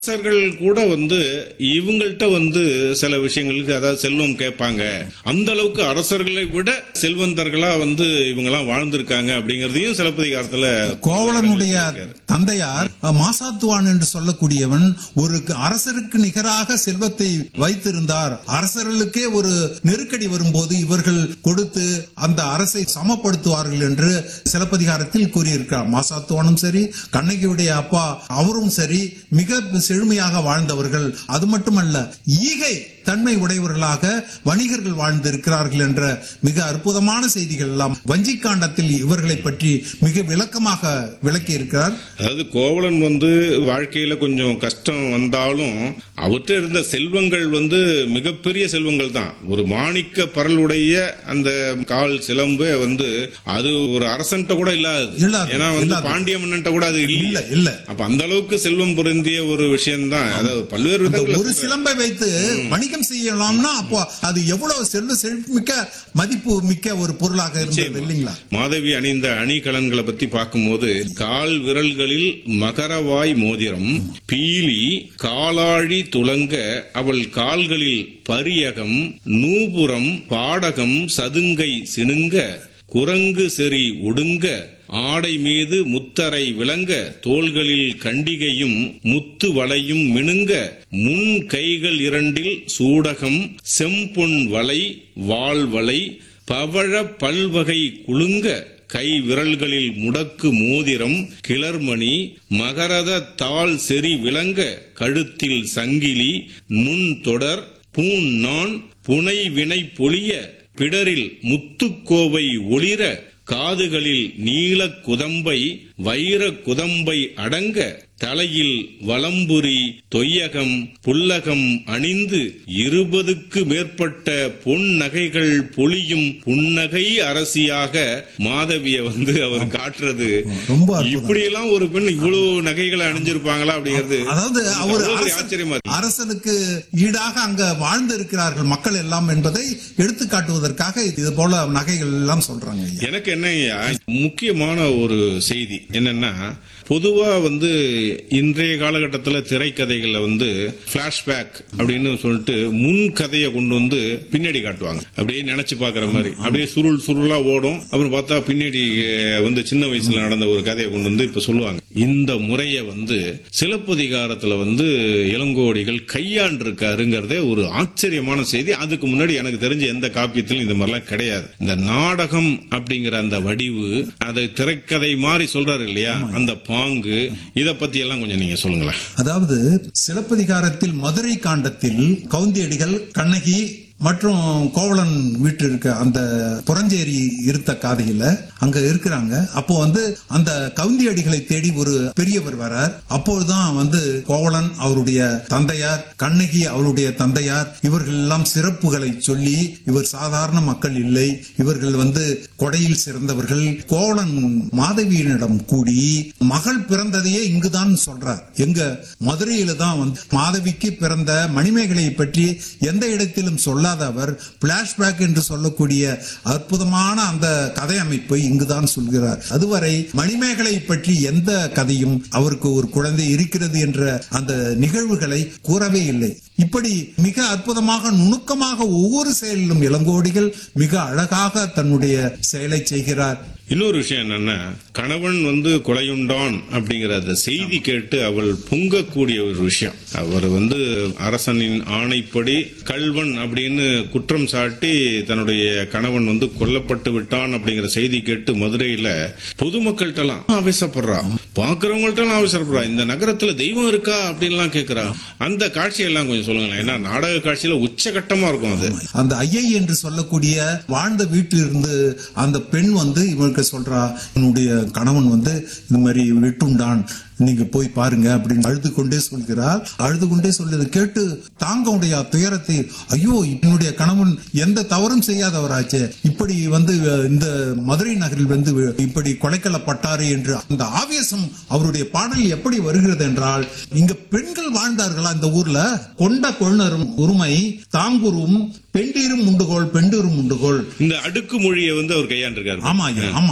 அரசர்கள் கூட வந்து இவங்கள்ட்ட வந்து சில விஷயங்களுக்கு அதாவது செல்வம் கேட்பாங்க அந்த அளவுக்கு அரசர்களை விட செல்வந்தர்களா வந்து இவங்கெல்லாம் வாழ்ந்திருக்காங்க அப்படிங்கறதையும் சிலப்பதிகாரத்துல கோவலனுடைய தந்தையார் மாசாத்துவான் என்று சொல்லக்கூடியவன் ஒரு அரசருக்கு நிகராக செல்வத்தை வைத்திருந்தார் அரசர்களுக்கே ஒரு நெருக்கடி வரும்போது இவர்கள் கொடுத்து அந்த அரசை சமப்படுத்துவார்கள் என்று சிலப்பதிகாரத்தில் கூறியிருக்கிறார் மாசாத்துவானும் சரி கண்ணகியுடைய அப்பா அவரும் சரி மிக செழுமையாக வாழ்ந்தவர்கள் அது மட்டுமல்ல ஈகை தன்மை உடையவர்களாக வணிகர்கள் வாழ்ந்திருக்கிறார்கள் என்ற மிக அற்புதமான செய்திகள் எல்லாம் வஞ்சிக்காண்டத்தில் இவர்களை பற்றி மிக விளக்கமாக விளக்கி இருக்கிறார் அதாவது கோவலன் வந்து வாழ்க்கையில கொஞ்சம் கஷ்டம் வந்தாலும் அவர்கிட்ட இருந்த செல்வங்கள் வந்து மிகப்பெரிய செல்வங்கள் தான் ஒரு மாணிக்க பரலுடைய அந்த கால் சிலம்பு வந்து அது ஒரு அரசன்ட்ட கூட இல்லாது இல்லாது, ஏன்னா வந்து இல்லாது. பாண்டிய மன்னன்ட்ட கூட அது இல்ல இல்ல இல்ல அப்ப அந்த அளவுக்கு செல்வம் பொருந்திய ஒரு விஷயம் தான் அதாவது பல்வேறு அந்த விதங்கள்ல ஒரு சிலம்பை வைத்து வணிகம் செய்யலாம்னா அப்போ அது எவ்வளவு செல்வ செழிப்புமிக்க மதிப்பு மிக்க ஒரு பொருளாக இருந்தது இல்லைங்களா மாதவி அணிந்த அணிகலன்களை பத்தி பார்க்கும்போது கால் விரல்களில் மகரவாய் மோதிரம் பீலி காலாழி துலங்க அவள் கால்களில் பரியகம் நூபுரம் பாடகம் சதுங்கை சினுங்க குரங்கு செறி ஒடுங்க ஆடை மீது முத்தரை விளங்க தோள்களில் கண்டிகையும் முத்து வளையும் மினுங்க முன் கைகள் இரண்டில் சூடகம் செம்பொன் வலை வாழ்வலை பவழ பல்வகை குலுங்க கை விரல்களில் முடக்கு மோதிரம் கிளர்மணி மகரத தாள் செறி விளங்க கழுத்தில் சங்கிலி நுண் தொடர் பூண் நான் புனை வினை பொழிய பிடரில் முத்துக்கோவை ஒளிர காதுகளில் நீல குதம்பை வைர குதம்பை அடங்க தலையில் வலம்புரி தொய்யகம் புல்லகம் அணிந்து இருபதுக்கு மேற்பட்ட பொன் நகைகள் பொழியும் புன்னகை அரசியாக மாதவிய வந்து அவர் காட்டுறது ரொம்ப அற்புதம். இப்படியெல்லாம் ஒரு பெண் இவ்வளவு நகைகளை அணிஞ்சிருப்பாங்களா அப்படிங்கிறது அதாவது அவர் அவ்வளவு பெரிய அரசன்- ஆச்சரியமா இருக்கு அரசனுக்கு ஈடாக அங்க வாழ்ந்து இருக்கிறார்கள் மக்கள் எல்லாம் என்பதை எடுத்து காட்டுவதற்காக இது போல நகைகள் எல்லாம் சொல்றாங்க ஐயா. எனக்கு என்னய்யா முக்கியமான ஒரு செய்தி என்னன்னா பொதுவா வந்து இன்றைய காலகட்டத்துல திரைக்கதைகள்ல வந்து பிளாஷ்பேக் அப்படின்னு சொல்லிட்டு முன் கதையை கொண்டு வந்து பின்னாடி காட்டுவாங்க அப்படியே நினைச்சு பாக்குற மாதிரி அப்படியே சுருள் சுருளா ஓடும் அப்புறம் பார்த்தா பின்னாடி அஹ், வந்து சின்ன வயசுல நடந்த ஒரு கதையை கொண்டு வந்து இப்ப சொல்லுவாங்க இந்த முறையை வந்து சிலப்பதிகாரத்துல வந்து இளங்கோடிகள் கையாண்டிருக்காருங்கிறதே ஒரு ஆச்சரியமான செய்தி அதுக்கு முன்னாடி எனக்கு தெரிஞ்ச எந்த காப்பியத்திலும் இந்த மாதிரிலாம் கிடையாது இந்த நாடகம் அப்படிங்கிற அந்த வடிவு அதை திரைக்கதை மாதிரி சொல்றாரு இல்லையா அந்த பாங்கு இத பத்தி எல்லாம் கொஞ்சம் நீங்க சொல்லுங்களேன் அதாவது சிலப்பதிகாரத்தில் மதுரை காண்டத்தில் கவுந்தியடிகள் கண்ணகி மற்றும் கோவலன் வீட்டு இருக்க அந்த புறஞ்சேரி இருத்த காதையில அங்க இருக்கிறாங்க அப்போ வந்து அந்த கவுந்தியடிகளை தேடி ஒரு பெரியவர் வரார் அப்போதுதான் வந்து கோவலன் அவருடைய தந்தையார் கண்ணகி அவருடைய தந்தையார் இவர்கள் எல்லாம் சிறப்புகளை சொல்லி இவர் சாதாரண மக்கள் இல்லை இவர்கள் வந்து கொடையில் சிறந்தவர்கள் கோவலன் மாதவியினிடம் கூடி மகள் பிறந்ததையே இங்குதான் சொல்றார் எங்க மதுரையில தான் வந்து மாதவிக்கு பிறந்த மணிமேகலை பற்றி எந்த இடத்திலும் சொல்லாத அவர் பிளாஷ்பேக் என்று சொல்லக்கூடிய அற்புதமான அந்த கதை அமைப்பை இங்குதான் சொல்கிறார் அதுவரை மணிமேகலை பற்றி எந்த கதையும் அவருக்கு ஒரு குழந்தை இருக்கிறது என்ற அந்த நிகழ்வுகளை கூறவே இல்லை இப்படி மிக அற்புதமாக நுணுக்கமாக ஒவ்வொரு செயலிலும் இளங்கோடிகள் மிக அழகாக தன்னுடைய செயலை செய்கிறார் இன்னொரு விஷயம் என்னன்னா கணவன் வந்து கொலையுண்டான் அப்படிங்கிற அந்த செய்தி கேட்டு அவள் பொங்கக்கூடிய ஒரு விஷயம் அவர் வந்து அரசனின் ஆணைப்படி கல்வன் அப்படின்னு குற்றம் சாட்டி தன்னுடைய கணவன் வந்து கொல்லப்பட்டு விட்டான் அப்படிங்கிற செய்தி கேட்டு மதுரையில பொதுமக்கள்கிட்ட எல்லாம் ஆவேசப்படுறா பாக்குறவங்கள்ட்ட எல்லாம் ஆவேசப்படுறா இந்த நகரத்துல தெய்வம் இருக்கா அப்படின்லாம் கேக்குறா அந்த காட்சியெல்லாம் கொஞ்சம் சொல்லுங்களேன் ஏன்னா நாடக காட்சியில உச்சகட்டமா இருக்கும் அது அந்த ஐயை என்று சொல்லக்கூடிய வாழ்ந்த வீட்டிலிருந்து அந்த பெண் வந்து இவருக்கு சொல்றா என்னுடைய கணவன் வந்து இந்த மாதிரி விட்டுண்டான் நீங்க போய் பாருங்க அப்படின்னு அழுது கொண்டே சொல்கிறார் அழுது கொண்டே சொல்லுது கேட்டு தாங்க உடைய துயரத்தை ஐயோ என்னுடைய கணவன் எந்த தவறும் செய்யாதவராச்சே இப்படி வந்து அஹ், இந்த மதுரை நகரில் வந்து இப்படி கொலைக்கலப்பட்டாரு என்று அந்த ஆவேசம் அவருடைய பாடல் எப்படி வருகிறது என்றால் இங்க பெண்கள் வாழ்ந்தார்களா இந்த ஊர்ல கொண்ட கொழுனரும் உரிமை தாங்குரும் பெண்டீரும் உண்டுகோள் பெண்டீரும் உண்டுகோள் இந்த அடுக்கு மொழியை வந்து அவர் கையாண்டிருக்காரு ஆமா ஐயா ஆமா ஆமா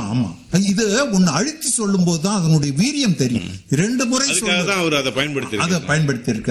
இது ஒன்னு அழுத்தி சொல்லும் போது தான் அதனுடைய வீரியம் தெரியும் ரெண்டு முறை அதுக்காக சொல்றது தான் அவர் அதை பயன்படுத்தி அதை பயன்படுத்தி